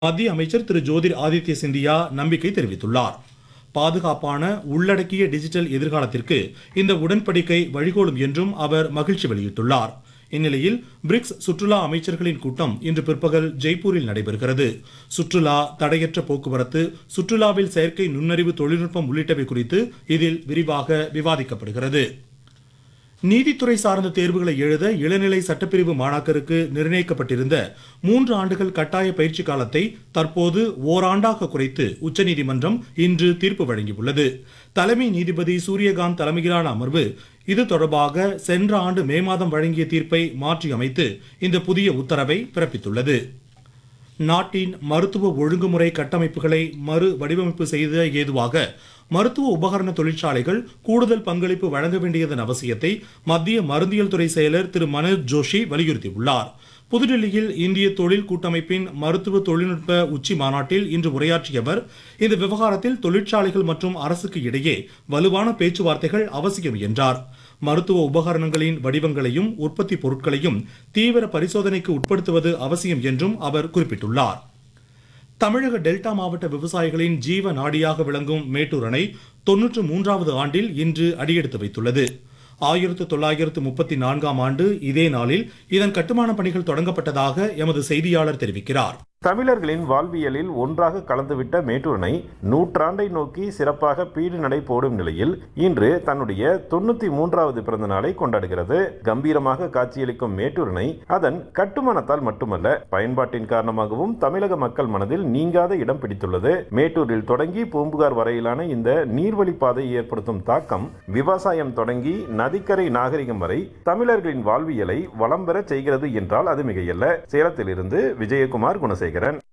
மத்திய அமைச்சர் திரு ஜோதிர் ஆதித்ய சிந்தியா நம்பிக்கை தெரிவித்துள்ளார் பாதுகாப்பான உள்ளடக்கிய டிஜிட்டல் எதிர்காலத்திற்கு இந்த உடன்படிக்கை வழிகோலும் என்றும் அவர் மகிழ்ச்சி வெளியிட்டுள்ளார் இந்நிலையில் பிரிக்ஸ் சுற்றுலா அமைச்சர்களின் கூட்டம் இன்று பிற்பகல் ஜெய்ப்பூரில் நடைபெறுகிறது சுற்றுலா தடையற்ற போக்குவரத்து சுற்றுலாவில் செயற்கை நுண்ணறிவு தொழில்நுட்பம் உள்ளிட்டவை குறித்து இதில் விரிவாக விவாதிக்கப்படுகிறது நீதித்துறை சார்ந்த தேர்வுகளை எழுத இளநிலை சட்டப்பிரிவு மாணாக்கருக்கு நிர்ணயிக்கப்பட்டிருந்த மூன்று ஆண்டுகள் கட்டாய பயிற்சி காலத்தை தற்போது ஓராண்டாக குறைத்து உச்சநீதிமன்றம் இன்று தீர்ப்பு வழங்கியுள்ளது தலைமை நீதிபதி சூரியகாந்த் தலைமையிலான அமர்வு இது தொடர்பாக சென்ற ஆண்டு மே மாதம் வழங்கிய தீர்ப்பை மாற்றி அமைத்து இந்த புதிய உத்தரவை பிறப்பித்துள்ளது நாட்டின் மருத்துவ ஒழுங்குமுறை கட்டமைப்புகளை மறு வடிவமைப்பு செய்த ஏதுவாக மருத்துவ உபகரண தொழிற்சாலைகள் கூடுதல் பங்களிப்பு வழங்க வேண்டியதன் அவசியத்தை மத்திய மருந்தியல் துறை செயலர் திரு மனோஜ் ஜோஷி வலியுறுத்தியுள்ளார் புதுடில்லியில் இந்திய தொழில் கூட்டமைப்பின் மருத்துவ தொழில்நுட்ப உச்சி மாநாட்டில் இன்று உரையாற்றிய அவர் இந்த விவகாரத்தில் தொழிற்சாலைகள் மற்றும் அரசுக்கு இடையே வலுவான பேச்சுவார்த்தைகள் அவசியம் என்றார் மருத்துவ உபகரணங்களின் வடிவங்களையும் உற்பத்தி பொருட்களையும் தீவிர பரிசோதனைக்கு உட்படுத்துவது அவசியம் என்றும் அவர் குறிப்பிட்டுள்ளார் தமிழக டெல்டா மாவட்ட விவசாயிகளின் ஜீவ நாடியாக விளங்கும் மேட்டூர் அணை தொன்னூற்று மூன்றாவது ஆண்டில் இன்று அடியெடுத்து வைத்துள்ளது ஆயிரத்து தொள்ளாயிரத்து முப்பத்தி நான்காம் ஆண்டு இதே நாளில் இதன் கட்டுமான பணிகள் தொடங்கப்பட்டதாக எமது செய்தியாளர் தெரிவிக்கிறார் தமிழர்களின் வாழ்வியலில் ஒன்றாக கலந்துவிட்ட மேட்டூர் அணை நூற்றாண்டை நோக்கி சிறப்பாக பீடு நடை போடும் நிலையில் இன்று தன்னுடைய தொண்ணூத்தி மூன்றாவது பிறந்த நாளை கொண்டாடுகிறது கம்பீரமாக காட்சியளிக்கும் மேட்டூர் அணை அதன் கட்டுமானத்தால் மட்டுமல்ல பயன்பாட்டின் காரணமாகவும் தமிழக மக்கள் மனதில் நீங்காத இடம் பிடித்துள்ளது மேட்டூரில் தொடங்கி பூம்புகார் வரையிலான இந்த நீர்வழி பாதை ஏற்படுத்தும் தாக்கம் விவசாயம் தொடங்கி நதிக்கரை நாகரிகம் வரை தமிழர்களின் வாழ்வியலை வளம் பெற செய்கிறது என்றால் அது மிகையல்ல சேலத்திலிருந்து விஜயகுமார் குணசேகரன்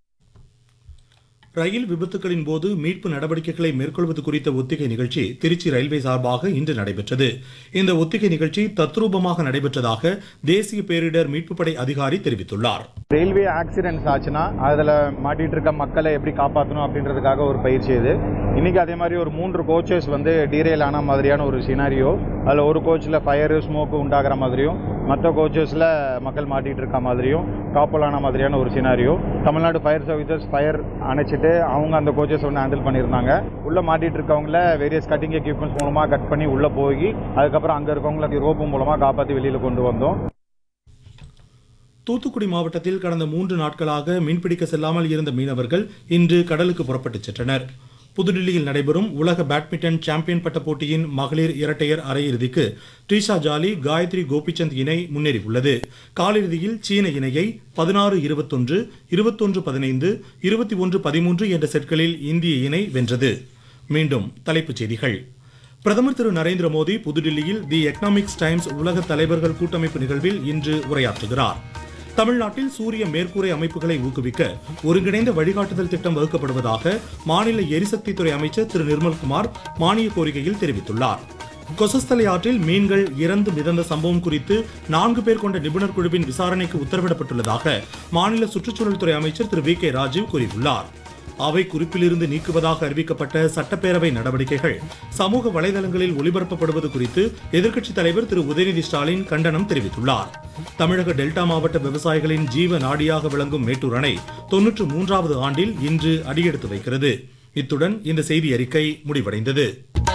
ரயில் விபத்துகளின் போது மீட்பு நடவடிக்கைகளை மேற்கொள்வது குறித்த ஒத்திகை நிகழ்ச்சி திருச்சி ரயில்வே சார்பாக இன்று நடைபெற்றது இந்த ஒத்திகை நிகழ்ச்சி தத்ரூபமாக நடைபெற்றதாக தேசிய பேரிடர் மீட்புப் படை அதிகாரி தெரிவித்துள்ளார் ரயில்வே ஆக்சிடென்ட்ஸ் ஆச்சுன்னா அதில் மாட்டிட்டு இருக்க மக்களை எப்படி காப்பாற்றணும் அப்படின்றதுக்காக ஒரு பயிற்சி இது இன்னைக்கு அதே மாதிரி ஒரு மூன்று கோச்சஸ் வந்து டீரெயில் ஆன மாதிரியான ஒரு சினாரியோ அதில் ஒரு கோச்சில் ஃபயரு ஸ்மோக்கு உண்டாகிற மாதிரியும் மற்ற கோச்சஸில் மக்கள் மாட்டிட்டு இருக்க மாதிரியும் டாப்பல் ஆன மாதிரியான ஒரு scenario Tamil Nadu fire services fire அணைச்சிட்டு அவங்க அந்த கோச்சஸ் வந்து ஹேண்டில் பண்ணியிருந்தாங்க உள்ளே மாட்டிட்டு இருக்கவங்கள வேரியஸ் கட்டிங் எக்யூப்மெண்ட்ஸ் மூலமாக கட் பண்ணி உள்ளே போய் அதுக்கப்புறம் அங்கே இருக்கவங்களை ரோப்பு மூலமாக காப்பாற்றி வெளியில் கொண்டு வந்தோம் தூத்துக்குடி மாவட்டத்தில் கடந்த மூன்று நாட்களாக மீன்பிடிக்க செல்லாமல் இருந்த மீனவர்கள் இன்று கடலுக்கு புறப்பட்டுச் சென்றனர் புதுடில்லியில் நடைபெறும் உலக பேட்மிண்டன் சாம்பியன் பட்ட போட்டியின் மகளிர் இரட்டையர் அரையிறுதிக்கு ட்ரீஷா ஜாலி காயத்ரி கோபிச்சந்த் இணை முன்னேறியுள்ளது காலிறுதியில் சீன இணையை பதினாறு இருபத்தொன்று இருபத்தொன்று பதினைந்து இருபத்தி ஒன்று பதிமூன்று என்ற செட்களில் இந்திய இணை வென்றது மீண்டும் தலைப்புச் செய்திகள் பிரதமர் திரு நரேந்திர மோடி புதுடில்லியில் தி எக்கனாமிக்ஸ் டைம்ஸ் உலக தலைவர்கள் கூட்டமைப்பு நிகழ்வில் இன்று உரையாற்றுகிறார் தமிழ்நாட்டில் சூரிய மேற்கூரை அமைப்புகளை ஊக்குவிக்க ஒருங்கிணைந்த வழிகாட்டுதல் திட்டம் வகுக்கப்படுவதாக மாநில எரிசக்தித்துறை அமைச்சர் திரு நிர்மல்குமார் மானிய கோரிக்கையில் தெரிவித்துள்ளார் கொசஸ்தலை ஆற்றில் மீன்கள் இறந்து மிதந்த சம்பவம் குறித்து நான்கு பேர் கொண்ட நிபுணர் குழுவின் விசாரணைக்கு உத்தரவிடப்பட்டுள்ளதாக மாநில சுற்றுச்சூழல் துறை அமைச்சர் திரு வி கே ராஜீவ் கூறியுள்ளார் அவை குறிப்பிலிருந்து நீக்குவதாக அறிவிக்கப்பட்ட சட்டப்பேரவை நடவடிக்கைகள் சமூக வலைதளங்களில் ஒளிபரப்பப்படுவது குறித்து எதிர்க்கட்சித் தலைவர் திரு உதயநிதி ஸ்டாலின் கண்டனம் தெரிவித்துள்ளார் தமிழக டெல்டா மாவட்ட விவசாயிகளின் ஜீவ நாடியாக விளங்கும் மேட்டூர் அணை தொன்னூற்று மூன்றாவது ஆண்டில் இன்று அடியெடுத்து வைக்கிறது இத்துடன் இந்த செய்தி அறிக்கை முடிவடைந்தது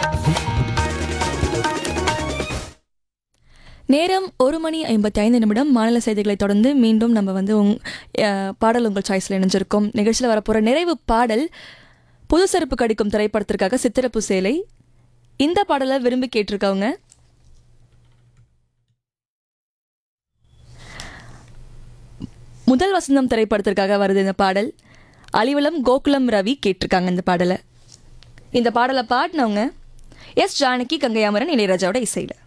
நேரம் ஒரு மணி ஐம்பத்தி ஐந்து நிமிடம் மாநில செய்திகளை தொடர்ந்து மீண்டும் நம்ம வந்து உங் அஹ், பாடல் உங்கள் சாய்ஸில் இணைஞ்சிருக்கோம் நிகழ்ச்சியில் வரப்போகிற நிறைவு பாடல் புது செருப்பு கடிக்கும் திரைப்படத்திற்காக சித்திரப்பு சேலை இந்த பாடலை விரும்பி கேட்டிருக்கவங்க முதல் வசந்தம் திரைப்படத்திற்காக வருது இந்த பாடல் அலிவலம் கோகுலம் ரவி கேட்டிருக்காங்க இந்த பாடலை இந்த பாடலை பாடினவங்க எஸ் ஜானகி கங்கையாமரன் இளையராஜாவோட இசையில்